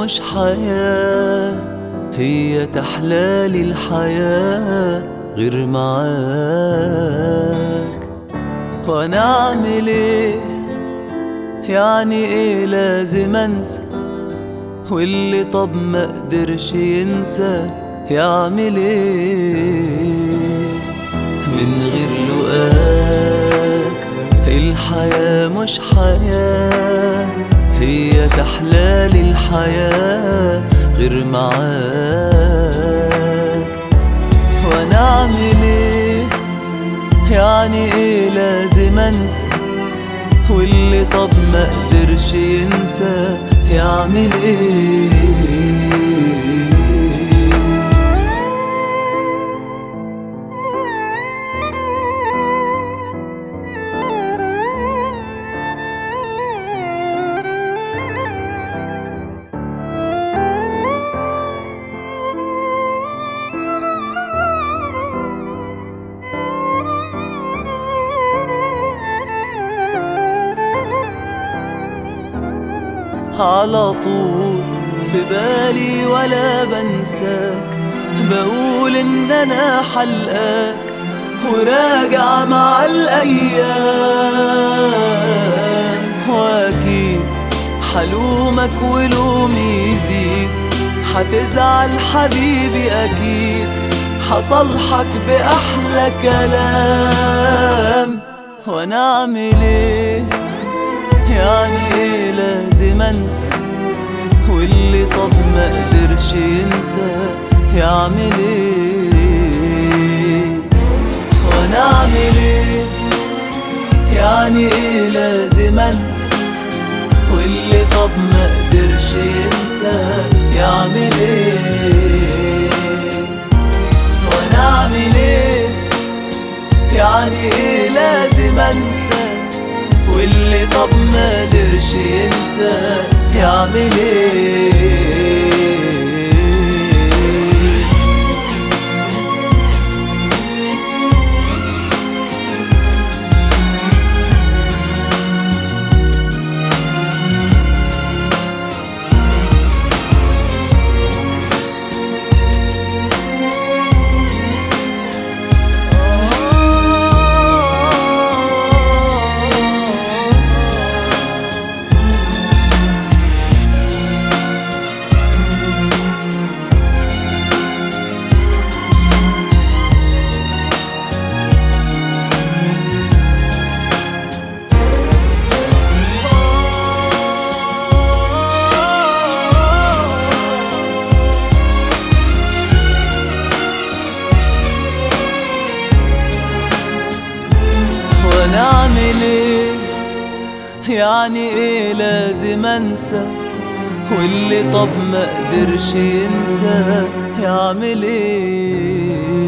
مش حياة هي تحلالي الحياة غير معاك وانا اعمل ايه يعني ايه لازم انسى واللي طب ما قدرش ينسى يعمل ايه من غير لقاك الحياة مش حياة هي تحلالي الحياة غير معاك وانا اعمل ايه يعني ايه لازم انسى واللي طب ما قدرش ينسى يعمل ايه على طول في بالي ولا بنساك بقول ان انا حلقاك وراجع مع الايام واكيد حلومك ولومي يزيد حتزعل حبيبي اكيد حصلحك باحلى كلام وانا اعمل ايه يعني ايه لازم انسى واللي طب ما قدرش ينسى يعمل ايه وانا اعمل ايه يعني ايه لازم انسى واللي طب ما قدرش ينسى يعمل ايه وانا اعمل ايه يعني ايه لازم انسى واللي طب ما قدرش ينسى يعمل ايه وانا اعمل ايه يعني ايه لازم انسى واللي طب ما قدرش ينسى يعمل ايه